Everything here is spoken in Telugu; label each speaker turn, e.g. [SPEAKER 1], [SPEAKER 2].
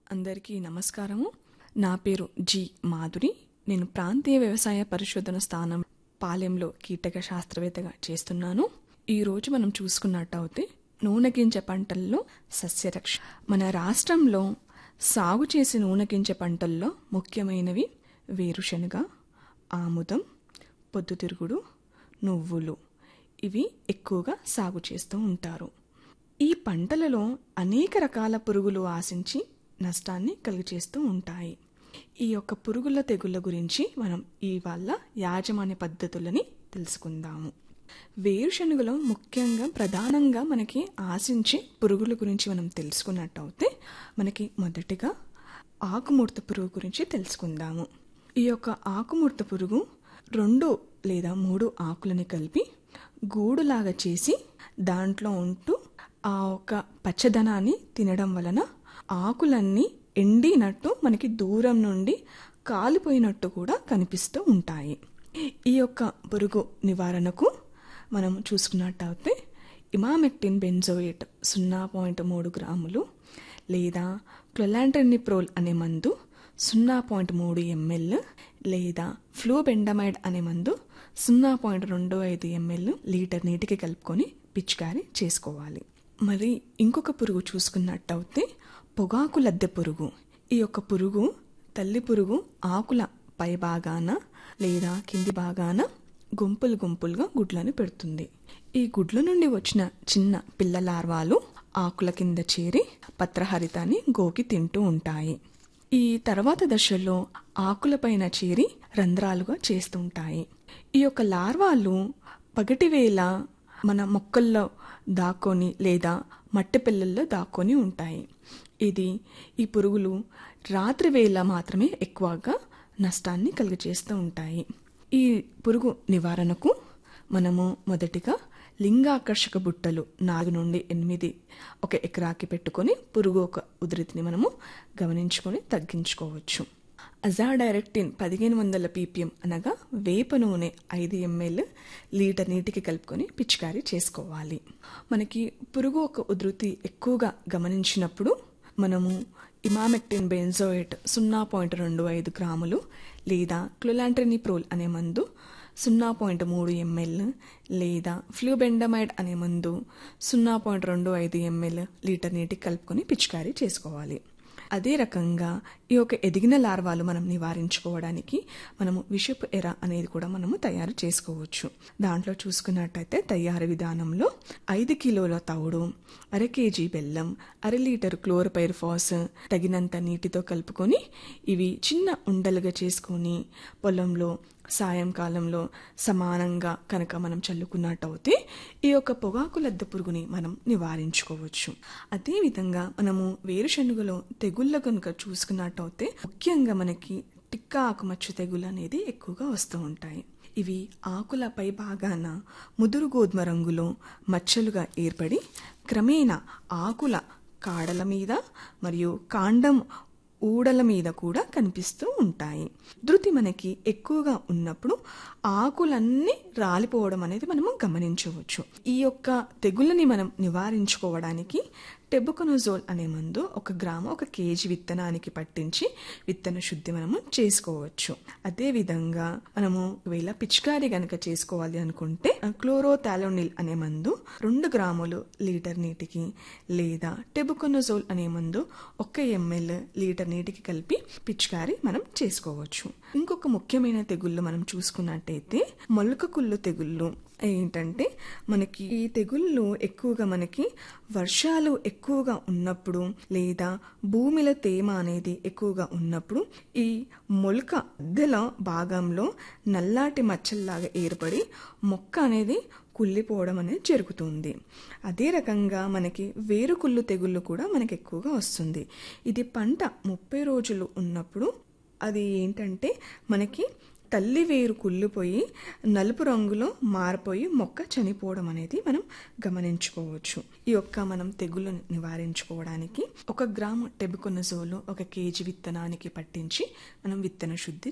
[SPEAKER 1] అందరికీ నమస్కారము నా పేరు జి మాధురి నేను ప్రాంతీయ వ్యవసాయ పరిశోధన స్థానం పాలెంలో కీటక శాస్త్రవేత్తగా చేస్తున్నాను ఈరోజు మనం చూసుకున్నట్టయితే నూనె గింజ పంటల్లో సస్యరక్ష మన రాష్ట్రంలో సాగు చేసే నూనె గింజ పంటల్లో ముఖ్యమైనవి వేరుశనగ ఆముదం పొద్దుతిరుగుడు నువ్వులు ఇవి ఎక్కువగా సాగు చేస్తూ ఉంటారు ఈ పంటలలో అనేక రకాల పురుగులు ఆశించి నష్టాన్ని కలుగచేస్తూ ఉంటాయి ఈ యొక్క పురుగుల తెగుళ్ళ గురించి మనం ఇవాళ యాజమాన్య పద్ధతులని తెలుసుకుందాము వేరుశనగలో ముఖ్యంగా ప్రధానంగా మనకి ఆశించే పురుగుల గురించి మనం తెలుసుకున్నట్టయితే మనకి మొదటిగా ఆకుముడత పురుగు గురించి తెలుసుకుందాము ఈ యొక్క ఆకుముడత పురుగు రెండు లేదా మూడు ఆకులని కలిపి గూడులాగా చేసి దాంట్లో ఉంటూ ఆ ఒక పచ్చదనాన్ని తినడం వలన ఆకులన్నీ ఎండినట్టు మనకి దూరం నుండి కాలిపోయినట్టు కూడా కనిపిస్తూ ఉంటాయి ఈ యొక్క పురుగు నివారణకు మనం చూసుకున్నట్టయితే ఇమామెక్టిన్ బెంజోయేట్ సున్నా పాయింట్ మూడు గ్రాములు లేదా క్లొలాంటర్నిప్రోల్ అనే మందు సున్నా పాయింట్ మూడు ఎంఎల్ లేదా ఫ్లూబెండమైడ్ అనే మందు సున్నా పాయింట్ రెండు ఐదు ఎంఎల్ లీటర్ నీటికి కలుపుకొని పిచికారీ చేసుకోవాలి మరి ఇంకొక పురుగు చూసుకున్నట్టయితే పొగాకు లద్దె పురుగు ఈ యొక్క పురుగు తల్లి పురుగు ఆకుల పై భాగాన లేదా కింది భాగాన గుంపులు గుంపులుగా గుడ్లను పెడుతుంది ఈ గుడ్ల నుండి వచ్చిన చిన్న పిల్ల లార్వాలు ఆకుల కింద చేరి పత్రహరితాన్ని గోకి తింటూ ఉంటాయి ఈ తర్వాత దశలో ఆకులపైన చేరి రంధ్రాలుగా చేస్తుంటాయి ఈ యొక్క లార్వాలు పగటివేళ మన మొక్కల్లో దాక్కొని లేదా మట్టి పిల్లల్లో దాక్కొని ఉంటాయి ఇది ఈ పురుగులు రాత్రి వేళ మాత్రమే ఎక్కువగా నష్టాన్ని కలుగజేస్తూ ఉంటాయి ఈ పురుగు నివారణకు మనము మొదటిగా లింగాకర్షక బుట్టలు నాలుగు నుండి ఎనిమిది ఒక ఎకరాకి పెట్టుకొని పురుగు ఒక ఉధృతిని మనము గమనించుకొని తగ్గించుకోవచ్చు అజాడైరెక్టిన్ పదిహేను వందల పీపీఎం అనగా వేప నూనె ఐదు ఎంఎల్ లీటర్ నీటికి కలుపుకొని పిచికారీ చేసుకోవాలి మనకి పురుగు ఒక ఉధృతి ఎక్కువగా గమనించినప్పుడు మనము ఇమామెక్టిన్ బెంజోయేట్ సున్నా పాయింట్ రెండు ఐదు గ్రాములు లేదా క్లొలాంట్రినిప్రోల్ అనే మందు సున్నా పాయింట్ మూడు ఎంఎల్ లేదా ఫ్లూబెండమైడ్ అనే మందు సున్నా పాయింట్ రెండు ఐదు ఎంఎల్ లీటర్ నీటికి కలుపుకొని పిచికారీ చేసుకోవాలి అదే రకంగా ఈ యొక్క ఎదిగిన లార్వాలు మనం నివారించుకోవడానికి మనము విషపు ఎర అనేది కూడా మనము తయారు చేసుకోవచ్చు దాంట్లో చూసుకున్నట్టయితే తయారు విధానంలో ఐదు కిలోల తవుడు అర కేజీ బెల్లం అర లీటర్ క్లోరోపైర్ఫాస్ తగినంత నీటితో కలుపుకొని ఇవి చిన్న ఉండలుగా చేసుకొని పొలంలో సాయంకాలంలో సమానంగా కనుక మనం చల్లుకున్నట్టయితే ఈ యొక్క పొగాకు లద్ద పురుగుని మనం నివారించుకోవచ్చు అదేవిధంగా మనము వేరుశనగలో తెగుళ్ళ కనుక చూసుకున్నట్టయితే ముఖ్యంగా మనకి టిక్క ఆకుమచ్చ తెగులు అనేది ఎక్కువగా వస్తూ ఉంటాయి ఇవి ఆకుల పై భాగాన ముదురు గోధుమ రంగులో మచ్చలుగా ఏర్పడి క్రమేణా ఆకుల కాడల మీద మరియు కాండం ఊడల మీద కూడా కనిపిస్తూ ఉంటాయి ధృతి మనకి ఎక్కువగా ఉన్నప్పుడు ఆకులన్నీ రాలిపోవడం అనేది మనము గమనించవచ్చు ఈ యొక్క తెగుళ్ళని మనం నివారించుకోవడానికి టెబుకొనోజోల్ అనే మందు ఒక గ్రాము ఒక కేజీ విత్తనానికి పట్టించి విత్తన శుద్ధి మనము చేసుకోవచ్చు అదే విధంగా మనము ఒకవేళ పిచికారీ గనక చేసుకోవాలి అనుకుంటే క్లోరోథాలోనిల్ అనే మందు రెండు గ్రాములు లీటర్ నీటికి లేదా టెబుకొనోజోల్ అనే మందు ఒక ఎంఎల్ లీటర్ నీటికి కలిపి పిచికారీ మనం చేసుకోవచ్చు ఇంకొక ముఖ్యమైన తెగుళ్ళు మనం చూసుకున్నట్టయితే మొలక కుళ్ళు తెగుళ్ళు ఏంటంటే మనకి ఈ తెగుళ్ళు ఎక్కువగా మనకి వర్షాలు ఎక్కువగా ఉన్నప్పుడు లేదా భూమిలో తేమ అనేది ఎక్కువగా ఉన్నప్పుడు ఈ మొలక మధ్యలో భాగంలో నల్లాటి మచ్చల్లాగా ఏర్పడి మొక్క అనేది కుళ్ళిపోవడం అనేది జరుగుతుంది అదే రకంగా మనకి వేరుకుళ్ళు తెగుళ్ళు కూడా మనకి ఎక్కువగా వస్తుంది ఇది పంట ముప్పై రోజులు ఉన్నప్పుడు అది ఏంటంటే మనకి తల్లి వేరు కుళ్ళిపోయి నలుపు రంగులో మారిపోయి మొక్క చనిపోవడం అనేది మనం గమనించుకోవచ్చు ఈ యొక్క మనం తెగులు నివారించుకోవడానికి ఒక గ్రాము టెబుకొనజోలు ఒక కేజీ విత్తనానికి పట్టించి మనం విత్తన శుద్ధి